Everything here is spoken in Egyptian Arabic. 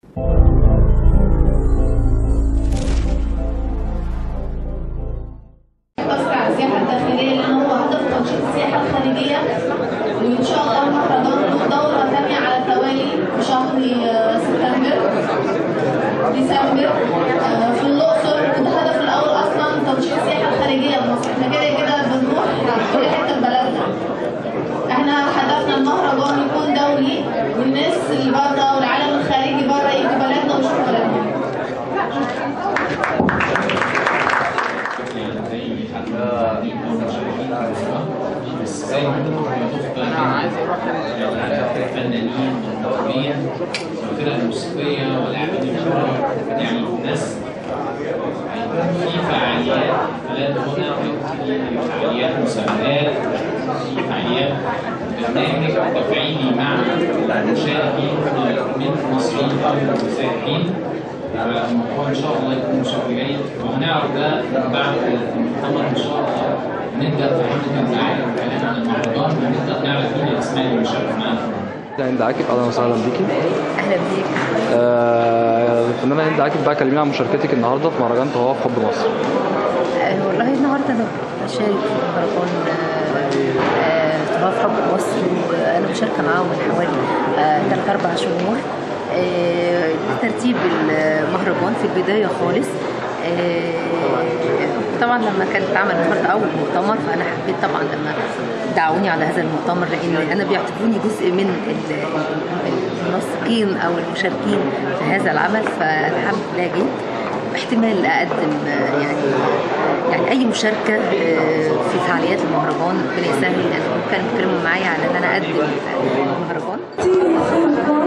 قصر على السياحة الداخلية لأن هو هدف تنشيط السياحة الخارجية وإن شاء الله المهرجان له دورة ثانية على التوالي في شهر آه، سبتمبر ديسمبر آه، في الأقصر وده الهدف الأول أصلا تنشيط السياحة الخارجية لمصر احنا كده كده بنروح في كل حتة في بلدنا احنا هدفنا المهرجان يكون دولي والناس اللي بره والعالم الخارجي بره يجوا بلدنا ويشوفوا بلدنا يعني زي حد بس زي ما انت انا عايز اروح الفنانين والمطربين والفرق الموسيقيه واللاعبين الكوره يعني ناس في فعاليات خلال هنا في فعاليات مسابقات في فعاليات برنامج تفعيلي مع المشاركين من مصريين او مسافرين الموضوع ان شاء الله يكون بشكل جيد وهنعرض ده بعد المؤتمر ان شاء الله نبدا نتحدث معايا الكلام عن المهرجان ونبدا نعرف مين الاسماء اللي مشاركه معانا هند عاكف اهلا وسهلا بيكي اهلا بيك آه، الفنانه هند عاكف بقى كلمينا عن مشاركتك النهارده في مهرجان طواف حب مصر آه، والله النهارده انا بشارك في مهرجان آه، آه، طواف حب مصر وانا مشاركه معاهم من حوالي ثلاث اربع شهور آه، ترتيب المهرجان في البدايه خالص آه، طبعا لما كان اتعمل النهارده اول مؤتمر فانا حبيت طبعا لما دعوني على هذا المؤتمر لان انا بيعتبروني جزء من ال- ال- المنسقين او المشاركين في هذا العمل فالحمد لله جيت احتمال اقدم آه، يعني يعني اي مشاركه آه، في فعاليات المهرجان ربنا يسهل لان كانوا بيتكلموا معايا على ان انا اقدم المهرجان